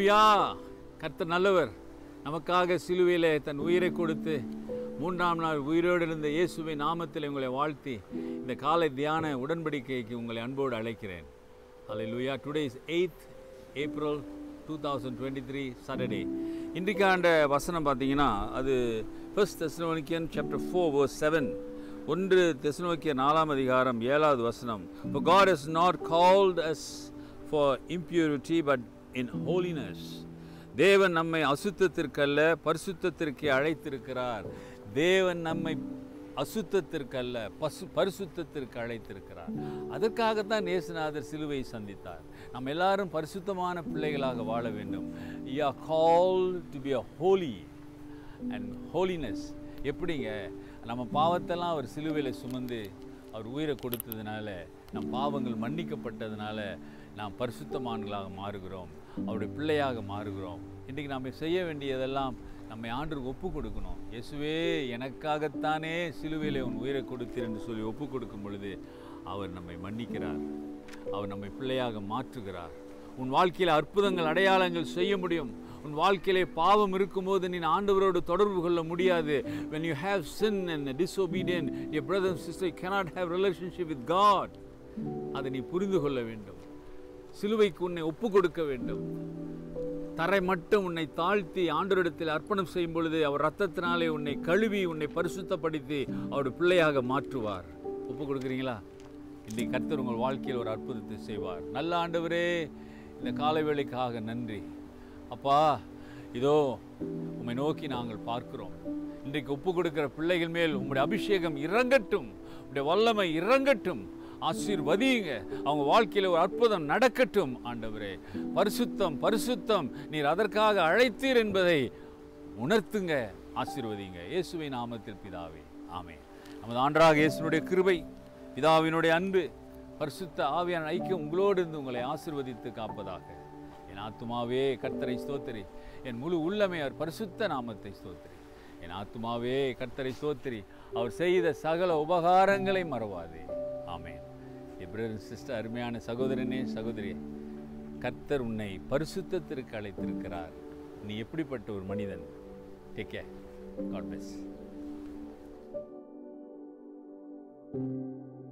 அல்லேலூயா கர்த்தர் நல்லவர் நமக்காக சிலுவையிலே தன் உயிரை கொடுத்து மூன்றாம் நாள் உயிரோடு இருந்த இயேசுவை நாமத்தில் உங்களை வாழ்த்தி இந்த காலை தியான உடன்படிக்கைக்கு உங்களை அன்போடு அழைக்கிறேன் அல்லேலூயா today is eighth April two thousand twenty three Saturday இன்றைக்காண்ட வசனம் பார்த்தீங்கன்னா அது first Thessalonian chapter four verse seven ஒன்று தெஸ்னோக்கிய நாலாம் அதிகாரம் ஏழாவது வசனம் For God has not called us for impurity but in holiness தேவன் நம்மை அசுத்தத்திற்கல்ல பரிசுத்தத்திற்கு அழைத்திருக்கிறார் தேவன் நம்மை அசுத்தத்திற்கல்ல பசு பரிசுத்தத்திற்கு அழைத்திருக்கிறார் அதற்காகத்தான் நேசுநாதர் சிலுவையை சந்தித்தார் நம்ம எல்லாரும் பரிசுத்தமான பிள்ளைகளாக வாழ வேண்டும் you are call to be a holy and holiness எப்படிங்க நம்ம பாவத்தெல்லாம் அவர் சிலுவையில் சுமந்து அவர் உயிரை கொடுத்ததுனால நம் பாவங்கள் மன்னிக்கப்பட்டதுனால நாம் பரிசுத்தமான்களாக மாறுகிறோம் அவருடைய பிள்ளையாக மாறுகிறோம் இன்றைக்கி நாம் செய்ய வேண்டியதெல்லாம் நம்மை ஆண்டுக்கு ஒப்பு கொடுக்கணும் இயேசுவே எனக்காகத்தானே சிலுவையில் உன் உயிரை கொடுத்தீர் என்று சொல்லி ஒப்பு கொடுக்கும் பொழுது அவர் நம்மை மன்னிக்கிறார் அவர் நம்மை பிள்ளையாக மாற்றுகிறார் உன் வாழ்க்கையில் அற்புதங்கள் அடையாளங்கள் செய்ய முடியும் உன் வாழ்க்கையிலே பாவம் இருக்கும்போது நீ ஆண்டவரோடு தொடர்பு கொள்ள முடியாது when you have sin and disobedient your brother and sister cannot have relationship with God அதை நீ புரிந்து கொள்ள வேண்டும் சிலுவைக்கு உன்னை ஒப்பு கொடுக்க வேண்டும் தரை மட்டும் உன்னை தாழ்த்தி ஆண்டவரிடத்தில் அர்ப்பணம் செய்யும் பொழுது அவர் ரத்தத்தினாலே உன்னை கழுவி உன்னை பரிசுத்தப்படுத்தி அவருடைய பிள்ளையாக மாற்றுவார் ஒப்பு கொடுக்குறீங்களா இன்றைக்கு கர்த்தர் உங்கள் வாழ்க்கையில் ஒரு அற்புதத்தை செய்வார் நல்ல ஆண்டவரே இந்த காலை வேளைக்காக நன்றி அப்பா இதோ உம்மை நோக்கி நாங்கள் பார்க்கிறோம் இன்றைக்கு ஒப்பு கொடுக்கிற பிள்ளைகள் மேல் உம்முடைய அபிஷேகம் இறங்கட்டும் உம்முடைய வல்லமை இறங்கட்டும் ஆசீர்வதியுங்க அவங்க வாழ்க்கையில் ஒரு அற்புதம் நடக்கட்டும் ஆண்டவரே பரிசுத்தம் பரிசுத்தம் நீர் அதற்காக அழைத்தீர் என்பதை உணர்த்துங்க ஆசீர்வதிங்க இயேசுவை நாமத்தில் பிதாவே ஆமே நமது ஆண்டராக இயேசுனுடைய கிருபை பிதாவினுடைய அன்பு பரிசுத்த ஆவியான ஐக்கியம் உங்களோடு இருந்து உங்களை ஆசீர்வதித்து காப்பதாக என் ஆத்துமாவே கர்த்தரை ஸ்தோத்திரி என் முழு உள்ளமே அவர் பரிசுத்த நாமத்தை ஸ்தோத்திரி என் ஆத்துமாவே கர்த்தரை ஸ்தோத்திரி அவர் செய்த சகல உபகாரங்களை மறவாதே ஆமென் என் சிஸ்டர் அருமையான சகோதரனே சகோதரியே கர்த்தர் உன்னை பரிசுத்தத்திற்கு அழைத்திருக்கிறார் நீ எப்படிப்பட்ட ஒரு மனிதன் டேக் கேர் காட் பிளஸ்